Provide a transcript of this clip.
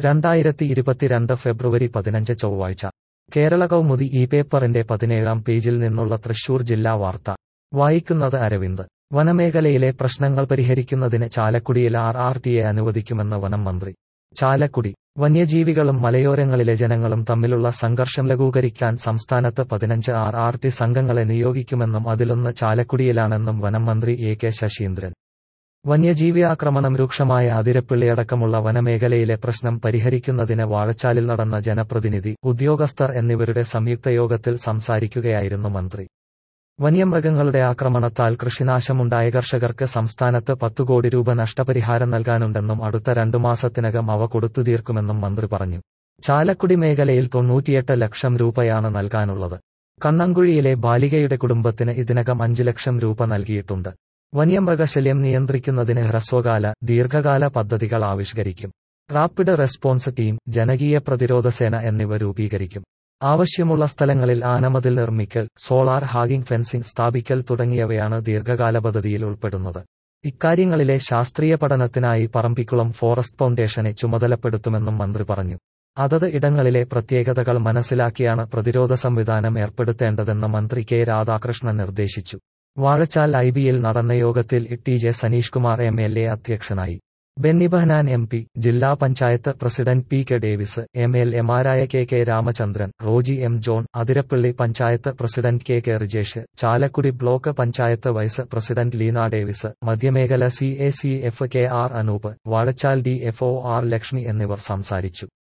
രണ്ടായിരത്തി ഇരുപത്തിരണ്ട് ഫെബ്രുവരി പതിനഞ്ച് ചൊവ്വാഴ്ച കേരള കൗമുദി ഈ പേപ്പറിന്റെ പതിനേഴാം പേജിൽ നിന്നുള്ള തൃശൂർ ജില്ലാ വാർത്ത വായിക്കുന്നത് അരവിന്ദ് വനമേഖലയിലെ പ്രശ്നങ്ങൾ പരിഹരിക്കുന്നതിന് ചാലക്കുടിയിൽ ആർ ആർ ടിയെ അനുവദിക്കുമെന്ന് വനം മന്ത്രി ചാലക്കുടി വന്യജീവികളും മലയോരങ്ങളിലെ ജനങ്ങളും തമ്മിലുള്ള സംഘർഷം ലഘൂകരിക്കാൻ സംസ്ഥാനത്ത് പതിനഞ്ച് ആർ ആർ ടി സംഘങ്ങളെ നിയോഗിക്കുമെന്നും അതിലൊന്ന് ചാലക്കുടിയിലാണെന്നും വനം മന്ത്രി എ കെ ശശീന്ദ്രൻ വന്യജീവി ആക്രമണം രൂക്ഷമായ അതിരപ്പിള്ളിയടക്കമുള്ള വനമേഖലയിലെ പ്രശ്നം പരിഹരിക്കുന്നതിന് വാഴച്ചാലിൽ നടന്ന ജനപ്രതിനിധി ഉദ്യോഗസ്ഥർ എന്നിവരുടെ സംയുക്ത യോഗത്തിൽ സംസാരിക്കുകയായിരുന്നു മന്ത്രി വന്യമൃഗങ്ങളുടെ ആക്രമണത്താൽ കൃഷിനാശമുണ്ടായ കർഷകർക്ക് സംസ്ഥാനത്ത് പത്തു കോടി രൂപ നഷ്ടപരിഹാരം നൽകാനുണ്ടെന്നും അടുത്ത രണ്ടു മാസത്തിനകം അവ കൊടുത്തു തീർക്കുമെന്നും മന്ത്രി പറഞ്ഞു ചാലക്കുടി മേഖലയിൽ തൊണ്ണൂറ്റിയെട്ട് ലക്ഷം രൂപയാണ് നൽകാനുള്ളത് കണ്ണങ്കുഴിയിലെ ബാലികയുടെ കുടുംബത്തിന് ഇതിനകം അഞ്ചു ലക്ഷം രൂപ നൽകിയിട്ടുണ്ട് വന്യമൃഗശല്യം നിയന്ത്രിക്കുന്നതിന് ഹ്രസ്വകാല ദീർഘകാല പദ്ധതികൾ ആവിഷ്കരിക്കും റാപ്പിഡ് റെസ്പോൺസ് ടീം ജനകീയ പ്രതിരോധ സേന എന്നിവ രൂപീകരിക്കും ആവശ്യമുള്ള സ്ഥലങ്ങളിൽ ആനമതിൽ നിർമ്മിക്കൽ സോളാർ ഹാഗിംഗ് ഫെൻസിംഗ് സ്ഥാപിക്കൽ തുടങ്ങിയവയാണ് ദീർഘകാല പദ്ധതിയിൽ ഉൾപ്പെടുന്നത് ഇക്കാര്യങ്ങളിലെ ശാസ്ത്രീയ പഠനത്തിനായി പറമ്പിക്കുളം ഫോറസ്റ്റ് ഫൗണ്ടേഷനെ ചുമതലപ്പെടുത്തുമെന്നും മന്ത്രി പറഞ്ഞു അതത് ഇടങ്ങളിലെ പ്രത്യേകതകൾ മനസ്സിലാക്കിയാണ് പ്രതിരോധ സംവിധാനം ഏർപ്പെടുത്തേണ്ടതെന്ന് മന്ത്രി കെ രാധാകൃഷ്ണൻ നിർദ്ദേശിച്ചു വാഴച്ചാൽ ഐ ബിയിൽ നടന്ന യോഗത്തിൽ T J Saneesh Kumar M L A അധ്യക്ഷനായി ബെന്നി ബഹനാൻ എം പി ജില്ലാ panchayat president P K Davis M L എമാരായ K K Ramachandran Roji M John Athirappilly panchayat president K K Rijesh Chalakudy block panchayat vice president Leena Davis മധ്യമേഖല C A C F K R Anoop Vazhachal D F O R Lakshmi എന്നിവർ സംസാരിച്ചു